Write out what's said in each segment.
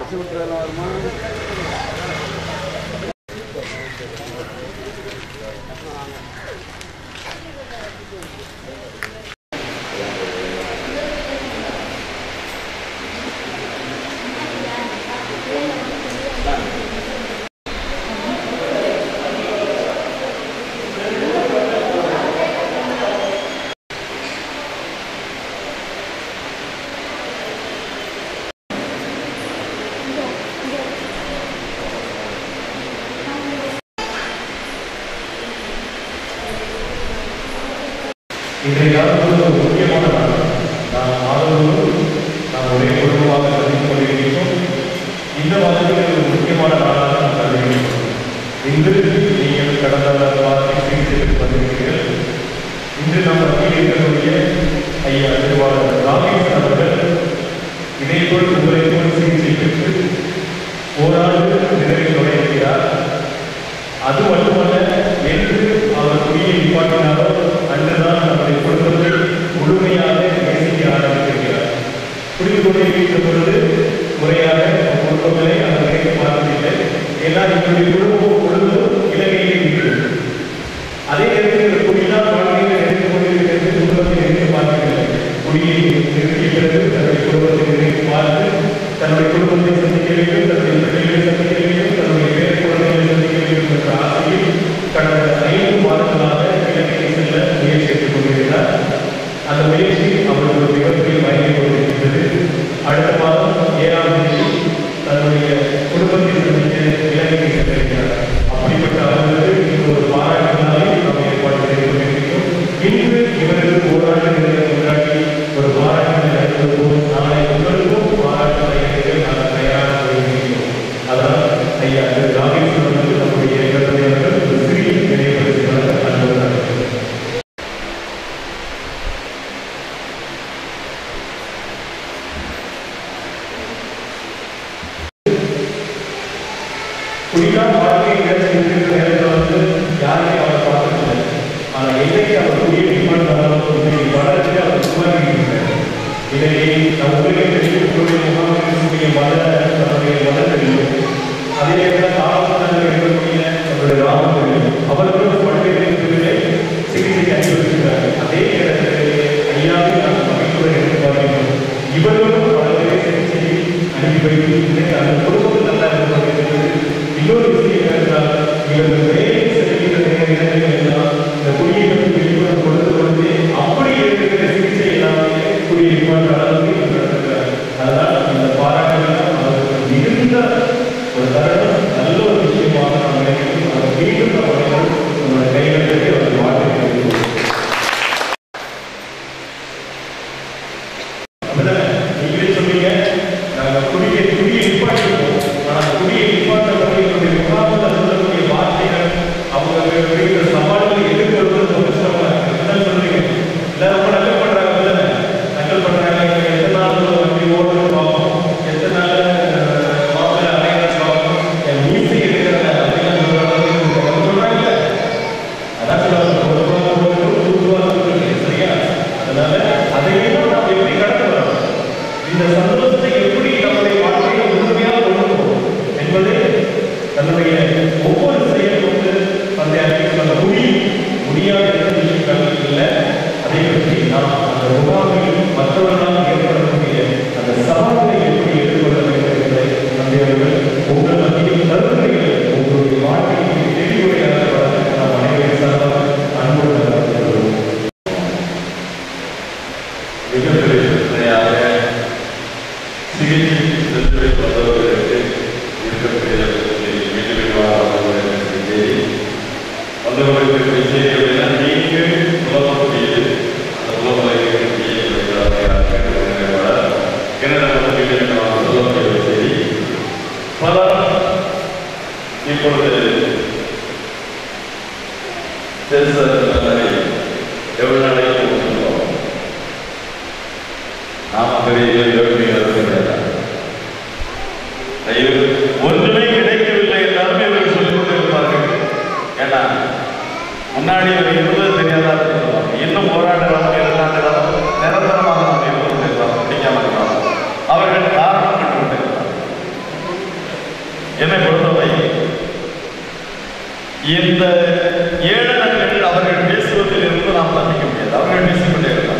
அடிச்சு விட்டுறலாம் வருமா இன்றைய காலத்தில் ஒரு முக்கியமான நாள் நாம் ஆதரவு நாம் ஒரே குடும்பமாக கருதிக் கொண்டிருக்கிறோம் இந்த மாதத்தில் ஒரு முக்கியமான நாளாக நாம் கருதுகிறோம் இன்று நீங்கள் கடந்த வாரத்தில் சிகிச்சைக்கு வந்திருக்கிறீர்கள் இன்று நாம் மத்தியில் இருக்கக்கூடிய ஐயா திருவாளர் ராமேஷ் அவர்கள் இதேபோல் உங்களை போல் சிகிச்சை பெற்று ஓராண்டு நிறைவில் நுழைகிறார் அது மட்டுமல்ல என்று அவர் குடியை நிப்பாட்டினாரோ அன்றுதான் நம்முடைய குடும்பத்தை முழுமையாக நேசிக்க ஆரம்பித்திருக்கிறார் புரிந்து கொண்டிருக்கின்ற பொழுது முறையாக குடும்பங்களை அவர் நினைத்து பார்த்ததில்லை ஏன்னா எங்களுடைய குடும்பம் முழுவதும் இலங்கையில் இருக்கிறது அதே நேரத்தில் இந்த குடிதான் வாழ்க்கையில் நினைத்து கொண்டிருக்கிறது குடும்பத்தை நினைத்து பார்க்கவில்லை குடியை நிறுத்திய பிறகு தன்னுடைய குடும்பத்தை நினைத்து பார்த்து தன்னுடைய குடும்பத்தை சந்திக்க வேண்டும் தன்னுடைய பிள்ளைகளை சந்திக்க வேண்டும் தன்னுடைய பேர குழந்தைகளை சந்திக்க வேண்டும் என்ற ஆசையில் கடந்த ஐந்து மாதங்களாக இலங்கையை செல்ல முயற்சி எடுத்துக் கொண்டிருக்கிறார் அந்த முயற்சி அவருக்கு ஒரு மிகப்பெரிய பயனை கொண்டிருக்கிறது அடுத்த மாதம் ஏழாம் தேதி தன்னுடைய குடும்பத்தை சந்திக்க இலங்கையை சென்றிருக்கிறார் அப்படிப்பட்ட அவர்களுக்கு இன்று ஒரு பாராட்டு நாளை நாம் ஏற்பாடு செய்து கொண்டிருக்கிறோம் இன்று இவருக்கு ஓராண்டு நிறைவு கொண்டாடி ஒரு பாராட்டு நடந்தது போல் நாளை உங்களுக்கும் பாராட்டு நிலையத்தை நாங்கள் தயாராக கொண்டிருக்கிறோம் அதனால் ஐயா திரு ராமேஸ்வரன் வந்து நம்முடைய இளைஞர்கள் ஒரு சிறிய நினைவுபடுத்தினார் அன்போடு நடக்கிறது குடிதான் வாழ்க்கை இருக்கிற நேரத்தில் வந்து யாருமே அவரை பார்த்ததில்லை ஆனால் என்னைக்கு அவர் குடியை நிப்பாட்டாரோ இன்றைக்கு வளர்ச்சி அவர் சுமாரிக்கிறார் இதை நம் உலகை தெரியும் உங்களுடைய முகாமிற்குரிய மத தன்னுடைய மத தெரியும் அதே நேரத்தில் காவல்துறையில் இருக்கக்கூடிய நம்முடைய ராமன் அவர்களும் பல்வேறு பிரிவுகளை சிகிச்சை அனுபவிக்கிறார் அதே நேரத்தில் ஐயாவை நாம் மகிழ்ச்சியுடன் எதிர்பார்க்கிறோம் இவர்களும் பல்வேறு சிகிச்சையை அனுப்பி வைத்து இன்றைக்கு அந்த குடும்பம் நல்லா இருக்கிறது இன்னொரு விஷயம் என்னென்றால் இவர்கள் வேலை செல்கின்ற நேரங்களில் எல்லாம் இந்த குடியை பற்றி விழிப்புணர்வு கொடுத்து கொடுத்து அப்படி இருக்கிற சிகிச்சை எல்லாமே குடியை போன்ற அளவுக்கு இவர்கள் நடத்துகிறார் அதனால் இந்த பாராட்டுகள் அவர்களுக்கு மிகுந்த ஒரு தருணம் நல்ல ஒரு விஷயமாக நாம் நினைக்கிறோம் அவர் மீண்டும் அவர்கள் நம்முடைய கைகளுக்கு அவர்கள் வாழ்க்கை அப்படிதானே? நீங்களே சொன்னீங்க நாங்க குடியை குடியை நிப்பாட்டிருக்கோம் ஆனா குடியை நிப்பாட்டப்பட்டு எங்களுடைய முகாமில் சொல்லக்கூடிய வார்த்தைகள் அவங்க இருக்கிற சவால்களை எதிர்க்கிறது ரொம்ப கஷ்டமா இருக்கு அப்படிதான் சொல்றீங்க எல்லாரும் ரொம்ப நக்கல் பண்றாங்க அப்படிதானே? நக்கல் பண்றாங்க எங்க எத்தனை நாள் உள்ள வண்டி ஓடுறது பார்ப்போம் எத்தனை நாள் அஹ், மாப்பிள்ளை அலைகிறது பார்ப்போம் என் மீசை எடுக்கிறாங்க அப்படின்னு சொல்ற அளவுக்கு அவங்க சொல்றாங்கல்ல அதான் சொல்லுவாங்க ஒரு ரூபா போட்டு நூறு ரூபா கொடுக்குறீங்க சரியா அதனால அதையும் நாம் எப்படி கடந்து வரணும் இந்த சந்தோஷத்தை எப்படி நம்முடைய வாழ்க்கையில முழுமையாக கொண்டு போகும் என்பது தன்னுடைய ஒவ்வொரு செயல் கொண்டு அந்த அறிவிப்பு அந்த முடி முடியாத விஷயங்கள் இல்லை அதை பற்றி நாம் அந்த முகாமில் மற்றவர்களால் ஏற்படக்கூடிய அந்த சவால்களை எப்படி எதிர்கொள்ள வேண்டும் என்பதை நம்பியவர்கள் உங்கள் மத்தியில் கருத்துரைகள் உங்களுடைய வாழ்க்கையை தெளிவுரையாக வர நாம் அனைவரும் சார்பாக அன்போடு நல்வாழ்த்துகிறோம். மிகப்பெரிய பிரச்சனையாக சிகிச்சை சென்று வந்தவர்களுக்கு இருக்கக்கூடிய பிரச்சனை மீண்டும் மீண்டும் செய்தி வந்தவர்களுக்கு செய்தி அப்படின்னா நீங்கள் உலகக்கூடியது அந்த உலகத்தை கனடா வந்து மீண்டும் நான் சொல்லக்கூடிய ஒரு செய்தி பல இப்பொழுது சென்சர் எவ்வளவு நாளைக்கு கொடுத்துருக்கோம் நாம பெரிய யோகிகள் கிடையாது ஐயோ ஒன்றுமே கிடைக்கவில்லை என்றாலும் இவர்கள் சொல்லிக் கொண்டிருப்பார்கள் ஏன்னா முன்னாடி ஒரு இருபது தெரியாதா இருக்கலாம் இன்னும் போராட்ட காலம் இரண்டாண்டு காலம் நிரந்தரமாக நாம் இருப்பது இருக்கலாம் பிடிக்காம இருக்கலாம் அவர்கள் காரணம் கண்டு கொண்டிருக்கிறார் இந்த ஏழனங்கள் அவர்கள் பேசுவதிலிருந்து நாம் தப்பிக்க முடியாது அவர்கள் பேசிக்கொண்டே இருக்கலாம்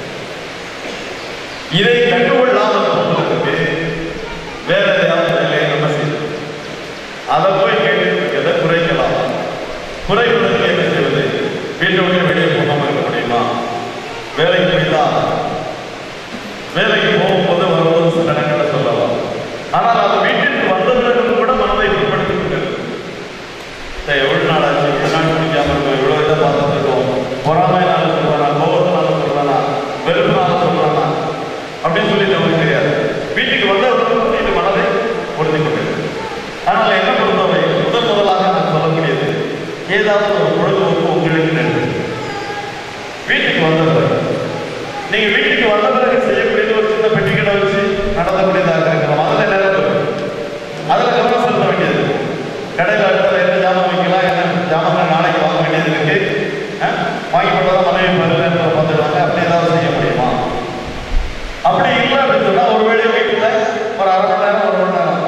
இதை கண்டுகொள்ளாமல் போவதற்கு வேற ஏதாவது வேலையை நம்ம செய்யணும் அதை போய் கேட்டு குறைக்கலாம் குறைவதற்கு என்ன செய்வது வீட்டை விட்டு வெளியே போகாமல் இருக்க முடியுமா வேலைக்கு போய்தான் வேலைக்கு போகும்போது வரும்போது சில இடங்களை சொல்லலாம் ஆனால் அது வீட்டிற்கு வந்த பிறகு கூட மனதை பிற்படுத்திக் கொண்டிருக்கும் சரி, எவ்வளவு நாள் ஆச்சு இவ்வளவு நாள் குடிக்காம இருக்கோம் இவ்வளவு இதை பார்த்துட்டு இருக்கோம் பொறாமைனால சொல்றானா கோபத்தினால சொல்றானா வெறுப்புனால சொல்றானா அப்படின்னு சொல்லி நமக்கு தெரியாது வீட்டுக்கு வந்த உடனே இது மனதை பொருத்தி கொண்டிருக்கு ஆனால் என்ன பொறுத்தவரை முதல் முதலாக நான் சொல்லக்கூடியது ஏதாவது ஒரு பொழுதுபோக்கு உங்களுக்கு நன்றி வீட்டுக்கு வந்த பிறகு நீங்க வீட்டுக்கு வந்த பிறகு செய்யக்கூடியது ஒரு சின்ன பெட்டி கடை வச்சு நடத்தக்கூடியதாக இருக்கலாம் அதுல நேரம் இருக்கு. அதுல கவனம் செலுத்த வேண்டியது இருக்கு. கடையில அடுத்த என்ன ஜாமான் வைக்கலாம் என்ன ஜாமான் நாளைக்கு வாங்க வேண்டியது இருக்கு அஹ், வாங்கி போட்டதான் மனைவி பருவத்தை பார்த்துடுவாங்க அப்படி ஏதாவது செய்ய முடியுமா அப்படி இல்லை அப்படின்னு சொன்னா ஒருவேளை வீட்டுல ஒரு அரை மணி நேரம் ஒரு மணி நேரம்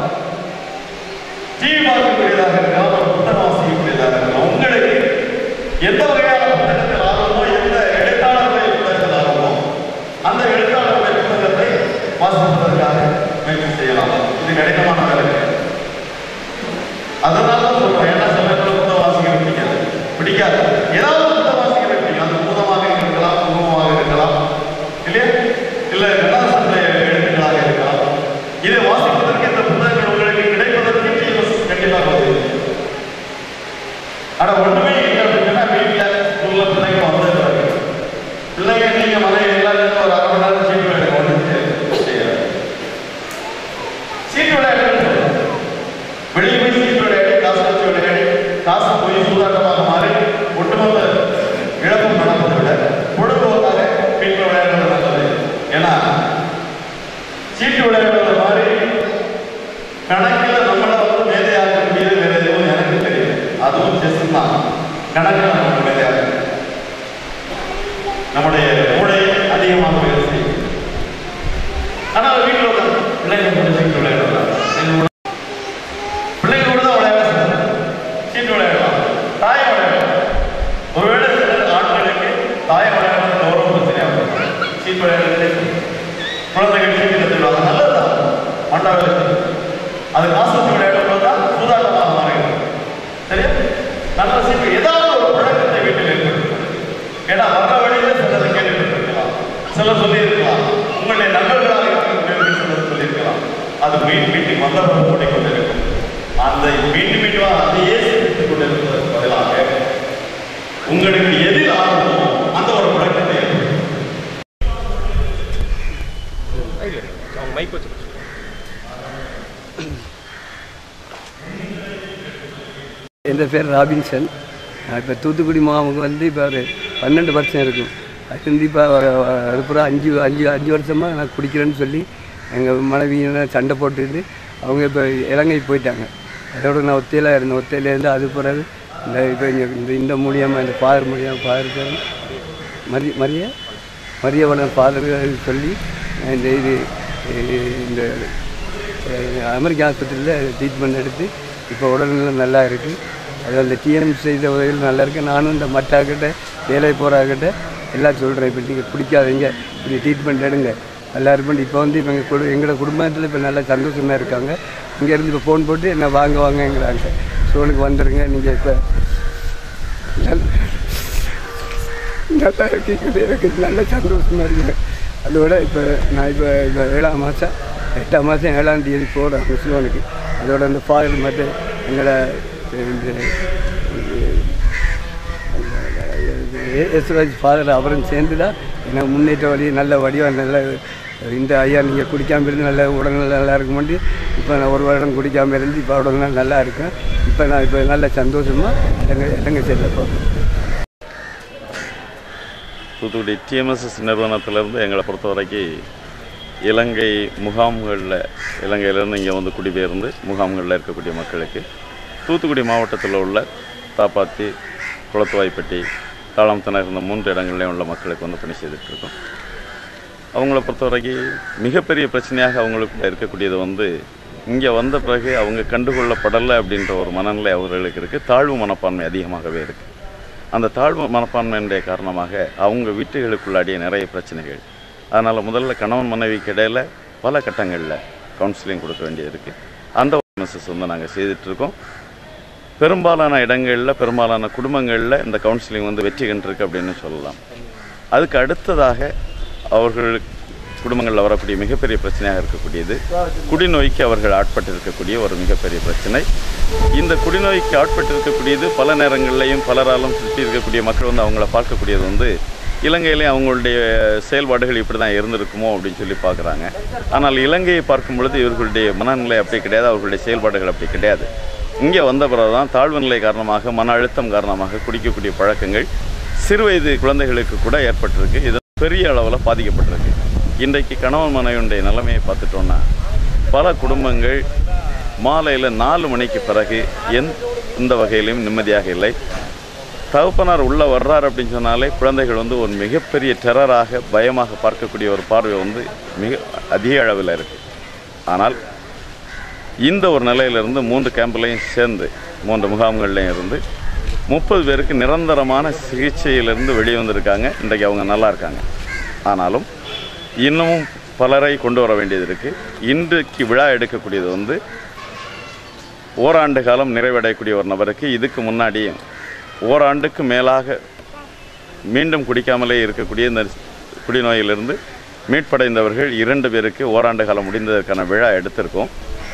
டிவி பார்க்கக்கூடியதாக இருக்கலாம் ஒரு புத்தகம் வாசிக்கக்கூடியதாக இருக்கலாம் உங்களுக்கு எந்த வகையான புத்தகத்தில் ஆர்வமோ எந்த எழுத்தாளருடைய புத்தகத்தில் ஆர்வமோ அந்த எழுத்தாளருடைய புத்தகத்தை வாசிப்பதற்காக முயற்சி செய்யலாம் இது கடினமான வேலை கிடையாது. அதனால தான் சொல்றேன் ஏன்னா சில பேர் புத்தகம் வாசிக்க பிடிக்காது பிடிக்காது ஏதாவது ஒரு புத்தகம் வாசிக்க பிடிக்கும் அது பூதமாக இருக்கலாம் குங்குமமாக இருக்கலாம் இல்லையா இல்ல கண்ணாசனுடைய எழுத்துக்களாக இருக்கலாம் இதை வாசிப்பதற்கு இந்த புத்தகங்கள் உங்களுக்கு கிடைப்பதற்கு TMS கண்டிப்பாக உதவி செய்யும். ஆனா ஒண்ணுமே இல்லை அப்படின்னா வீட்டுல ஸ்கூல்ல பிள்ளைங்க வந்த பிறகு பிள்ளைங்க நீங்க மனைவி எல்லாரும் ஒரு அரை மணி நேரம் சீட்டு விளையாட ஒன்று செய்யாது சீட்டு விளையாடுன்னு சொல்றேன். வெளியே போய் சீட்டு விளையாடி காசு வச்சு விளையாடி காசு போய் சூதாட்டமாக மாறி ஒட்டுமொத்த இழப்பும் நடப்பதை விட பொழுதுபோக்காக வீட்டில் விளையாடுறது நல்லது ஏன்னா சீட்டு விளையாடுறது மாதிரி கணக்கில் நம்மளை வந்து மேதையாக்க முடியாது வேற எதுவும் எனக்கு தெரியும் அதுவும் செஸ் தான் கணக்கில் நம்ம மேதையாக நம்முடைய மூளை அதிகமாக வேலை செய்யும் ஆனால் வீட்டில் உட்காந்து பிள்ளைங்க கூட சீட்டு விளையாடலாம் எங்க பிள்ளைங்க கூட தான் விளையாட சொல்றேன். சீட்டு விளையாடலாம் தாயம் விளையாடலாம் ஒருவேளை சில ஆட்களுக்கு தாயம் விளையாடுறது கௌரவ பிரச்சனையாக இருக்கும் சீட்டு விளையாடுறது குழந்தைகள் சீட்டு கற்றுடுவாங்க நல்லதுதான் மண்டாவில் அது காசு வச்சு விளையாடும் தான் சூதாட்டமாக மாறுகிறது சரியா நல்ல சீட்டு ஏதாவது ஒரு பழக்கத்தை வீட்டில் ஏற்படுத்தும் ஏன்னா வர்ற வழியில சிலதை கேட்டுருக்கலாம் சிலர் சொல்லியிருக்கலாம் உங்களுடைய நண்பர்களாக இருக்கக்கூடிய சிலர் சொல்லியிருக்கலாம் அது மீன் வீட்டுக்கு வந்தவர்கள் ஓடிக்கொண்டிருக்கும் அந்த மீண்டும் மீண்டும் அதையே சிந்தித்துக் கொண்டிருப்பதற்கு பதிலாக உங்களுக்கு எதில் ஆர்வமோ அந்த ஒரு பழக்கத்தை ஏற்படுத்தும் அவங்க மைக் வச்சு என் பேர் ராபின்சன் நான் இப்போ தூத்துக்குடி மாவுக்கு வந்து இப்போ ஒரு பன்னெண்டு வருஷம் இருக்கும் அது வந்து இப்போ அதுக்கப்புறம் அஞ்சு அஞ்சு அஞ்சு வருஷமாக நான் குடிக்கிறேன்னு சொல்லி எங்கள் மனைவியெல்லாம் சண்டை போட்டுட்டு அவங்க இப்போ இலங்கை போயிட்டாங்க அதோட நான் ஒத்தையில் இருந்தேன் ஒத்தையிலேருந்து அது பிறகு இந்த இப்போ இங்கே இந்த இந்த மூலியமாக இந்த ஃபாதர் மூலியமாக ஃபாதர் மரிய மரிய மரியவளன் ஃபாதர் சொல்லி இந்த இது இந்த அஹ் அமெரிக்க ஆஸ்பத்திரியில் ட்ரீட்மெண்ட் எடுத்து இப்போ உடல்நிலை நல்லா இருக்குது அது அந்த டிஎம் செய்த உதவிகள் நல்லா இருக்குது நானும் இந்த மட்டாக்கிட்ட வேலை போகிறாக்கிட்ட எல்லாம் சொல்கிறேன் இப்போ நீங்கள் பிடிக்காதீங்க இப்படி ட்ரீட்மெண்ட் எடுங்க நல்லா இருப்பேன் இப்போ வந்து இப்போ எங்கள் குடு எங்களோட குடும்பத்தில் இப்போ நல்லா சந்தோஷமாக இருக்காங்க இங்கேருந்து இப்போ ஃபோன் போட்டு என்ன வாங்க வாங்கங்கிறாங்க சோனுக்கு வந்துடுங்க நீங்கள் இப்போ நல்ல- நல்லா இருக்கீங்க எனக்கு நல்ல சந்தோஷமாக இருக்குது அதோட இப்போ நான் இப்போ இப்போ ஏழாம் மாதம் எட்டாம் மாதம் ஏழாம் தேதி போகிறேன் முஸ்லோனுக்கு அதோட அந்த ஃபாதர் மட்டும் எங்களை இந்த எஸ்ராஜ் ஃபாதர் அவரும் சேர்ந்து தான் எனக்கு முன்னேற்ற வழி நல்ல வடிவாக நல்ல இந்த ஐயா நீங்கள் குடிக்காமல் இருந்து நல்ல உடல்நிலை நல்லா இருக்கும் வேண்டி இப்போ நான் ஒரு வருடம் குடிக்காமல் இருந்து இப்போ உடல்நிலை நல்லா இருக்கேன் இப்போ நான் இப்போ நல்ல சந்தோஷமாக இலங்கை இலங்கை செல்ல போகிறேன் தூத்துக்குடி டிஎம்எஸ்எஸ் நிறுவனத்திலேருந்து எங்களை பொறுத்த வரைக்கும் இலங்கை முகாம்களில் இலங்கையிலேருந்து இங்கே வந்து குடிபெயர்ந்து முகாம்களில் இருக்கக்கூடிய மக்களுக்கு தூத்துக்குடி மாவட்டத்தில் உள்ள தாப்பாத்தி குளத்துவாய்ப்பட்டி தாளம்தனர் இந்த மூன்று இடங்கள்லையும் உள்ள மக்களுக்கு வந்து பணி செய்துட்டு இருக்கோம் அவங்கள பொறுத்த வரைக்கும் மிகப்பெரிய பிரச்சனையாக அவங்களுக்குள்ள இருக்கக்கூடியது வந்து இங்கே வந்த பிறகு அவங்க கண்டுகொள்ளப்படலை அப்படின்ற ஒரு மனநிலை அவர்களுக்கு இருக்குது தாழ்வு மனப்பான்மை அதிகமாகவே இருக்குது அந்த தாழ்வு மனப்பான்மையினுடைய காரணமாக அவங்க வீட்டுகளுக்குள்ளாடிய நிறைய பிரச்சனைகள் அதனால் முதல்ல கணவன் மனைவிக்கு இடையில பல கட்டங்களில் கவுன்சிலிங் கொடுக்க வேண்டியது இருக்குது அந்த மெசஸ் வந்து நாங்கள் செய்துட்ருக்கோம் பெரும்பாலான இடங்களில் பெரும்பாலான குடும்பங்களில் இந்த கவுன்சிலிங் வந்து வெற்றி கண்டிருக்கு அப்படின்னு சொல்லலாம் அதுக்கு அடுத்ததாக அவர்கள் குடும்பங்களில் வரக்கூடிய மிகப்பெரிய பிரச்சனையாக இருக்கக்கூடியது குடிநோய்க்கு அவர்கள் ஆட்பட்டு இருக்கக்கூடிய ஒரு மிகப்பெரிய பிரச்சனை இந்த குடிநோய்க்கு ஆட்பட்டு இருக்கக்கூடியது பல நேரங்களிலையும் பலராலும் சுற்றி இருக்கக்கூடிய மக்கள் வந்து அவங்கள பார்க்கக்கூடியது வந்து இலங்கையிலே அவங்களுடைய செயல்பாடுகள் இப்படி தான் இருந்திருக்குமோ அப்படின்னு சொல்லி பார்க்குறாங்க ஆனால் இலங்கையை பார்க்கும் பொழுது இவர்களுடைய மனநிலை அப்படி கிடையாது அவர்களுடைய செயல்பாடுகள் அப்படி கிடையாது இங்கே வந்த பிறகு தான் தாழ்வு நிலை காரணமாக மன அழுத்தம் காரணமாக குடிக்கக்கூடிய பழக்கங்கள் சிறுவயது குழந்தைகளுக்கு கூட ஏற்பட்டிருக்கு இது பெரிய அளவில் பாதிக்கப்பட்டிருக்கு இன்றைக்கு கணவன் மனைவியுடைய நிலைமையை பார்த்துட்டோன்னா பல குடும்பங்கள் மாலையில் நாலு மணிக்கு பிறகு எந்த வகையிலும் நிம்மதியாக இல்லை தகப்பனார் உள்ளே வர்றார் அப்படின்னு சொன்னாலே குழந்தைகள் வந்து ஒரு மிகப்பெரிய டெரராக பயமாக பார்க்கக்கூடிய ஒரு பார்வை வந்து மிக அதிக அளவில் இருக்குது ஆனால் இந்த ஒரு நிலையிலிருந்து மூன்று கேம்ப்லையும் சேர்ந்து மூன்று முகாம்கள்லையும் இருந்து முப்பது பேருக்கு நிரந்தரமான சிகிச்சையிலிருந்து வெளியே வந்திருக்காங்க இன்றைக்கு அவங்க நல்லா இருக்காங்க ஆனாலும் இன்னமும் பலரை கொண்டு வர வேண்டியது இருக்குது இன்றைக்கு விழா எடுக்கக்கூடியது வந்து ஓராண்டு காலம் நிறைவடையக்கூடிய ஒரு நபருக்கு இதுக்கு முன்னாடியும் ஓராண்டுக்கு மேலாக மீண்டும் குடிக்காமலே இருக்கக்கூடிய இந்த குடிநோயிலிருந்து மீட்படைந்தவர்கள் இரண்டு பேருக்கு ஓராண்டு காலம் முடிந்ததற்கான விழா எடுத்திருக்கோம்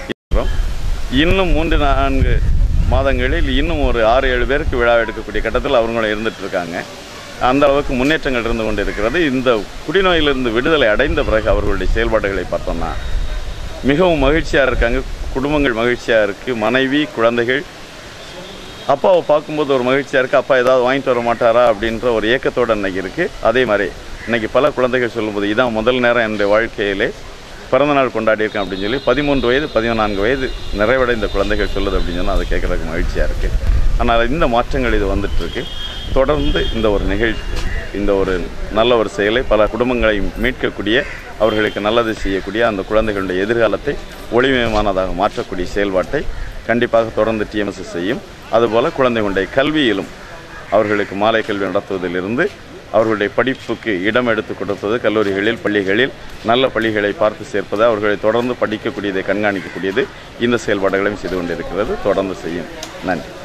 இன்னும் மூன்று நான்கு மாதங்களில் இன்னும் ஒரு ஆறு ஏழு பேருக்கு விழா எடுக்கக்கூடிய கட்டத்தில் அவங்களும் இருந்துட்டு இருக்காங்க அந்த அளவுக்கு முன்னேற்றங்கள் இருந்து கொண்டு இருக்கிறது இந்த குடிநோயிலிருந்து விடுதலை அடைந்த பிறகு அவர்களுடைய செயல்பாடுகளை பார்த்தோம்னா மிகவும் மகிழ்ச்சியாக இருக்காங்க குடும்பங்கள் மகிழ்ச்சியாக இருக்குது மனைவி குழந்தைகள் அப்பாவை பார்க்கும்போது ஒரு மகிழ்ச்சியாக இருக்குது அப்பா ஏதாவது வாங்கிட்டு வர மாட்டாரா அப்படின்ற ஒரு ஏக்கத்தோடு அன்னைக்கு இருக்குது அதே மாதிரி இன்னைக்கு பல குழந்தைகள் சொல்லும்போது இதான் முதல் நேரம் என்னுடைய வாழ்க்கையிலே பிறந்தநாள் கொண்டாடியிருக்கேன் அப்படின்னு சொல்லி பதிமூன்று வயது பதினான்கு வயது நிறைவடைந்த குழந்தைகள் சொல்லுது அப்படின்னு சொன்னால் அதை கேட்குறதுக்கு மகிழ்ச்சியாக இருக்குது ஆனால் இந்த மாற்றங்கள் இது வந்துட்டுருக்கு தொடர்ந்து இந்த ஒரு நிகழ்ச்சி இந்த ஒரு நல்ல ஒரு செயலை பல குடும்பங்களை மீட்கக்கூடிய அவர்களுக்கு நல்லது செய்யக்கூடிய அந்த குழந்தைகளுடைய எதிர்காலத்தை ஒளிமயமானதாக மாற்றக்கூடிய செயல்பாட்டை கண்டிப்பாக தொடர்ந்து டிஎம்எஸ் செய்யும் அதுபோல் குழந்தைகளுடைய கல்வியிலும் அவர்களுக்கு மாலை கல்வி நடத்துவதிலிருந்து அவர்களுடைய படிப்புக்கு இடம் எடுத்து கொடுப்பது கல்லூரிகளில் பள்ளிகளில் நல்ல பள்ளிகளை பார்த்து சேர்ப்பது அவர்களை தொடர்ந்து படிக்கக்கூடியதை கண்காணிக்கக்கூடியது இந்த செயல்பாடுகளையும் செய்து கொண்டிருக்கிறது தொடர்ந்து செய்யும் நன்றி